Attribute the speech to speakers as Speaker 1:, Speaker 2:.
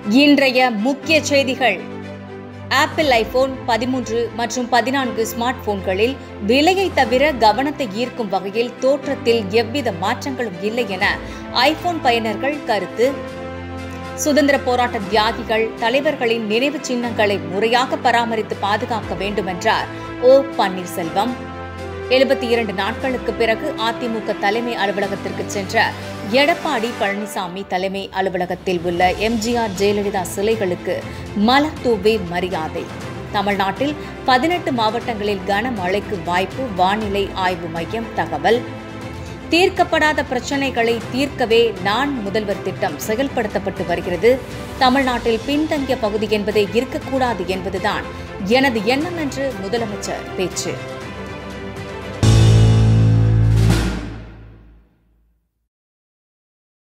Speaker 1: இன்றைய முக்கிய செய்திகள் ஆப்பிள் ஐபோன் பதிமூன்று மற்றும் பதினான்கு ஸ்மார்ட் போன்களில் விலையை தவிர கவனத்தை ஈர்க்கும் வகையில் தோற்றத்தில் எவ்வித மாற்றங்களும் இல்லை என ஐபோன் பயனர்கள் கருத்து சுதந்திர போராட்ட தியாகிகள் தலைவர்களின் நினைவு சின்னங்களை முறையாக பராமரித்து பாதுகாக்க வேண்டுமென்றார் ஓ பன்னீர்செல்வம் எழுபத்தி இரண்டு நாட்களுக்கு பிறகு அதிமுக தலைமை அலுவலகத்திற்கு சென்ற எடப்பாடி பழனிசாமி தலைமை அலுவலகத்தில் உள்ள எம்ஜிஆர் ஜெயலலிதா சிலைகளுக்கு மலர் தூவி மரியாதை தமிழ்நாட்டில் பதினெட்டு மாவட்டங்களில் கனமழைக்கு வாய்ப்பு வானிலை ஆய்வு மையம் தகவல் தீர்க்கப்படாத பிரச்சினைகளை தீர்க்கவே நான் முதல்வர் திட்டம் செயல்படுத்தப்பட்டு வருகிறது தமிழ்நாட்டில் பின்தங்கிய பகுதி என்பதே இருக்கக்கூடாது என்பதுதான் எனது எண்ணம் என்று முதலமைச்சர் பேச்சு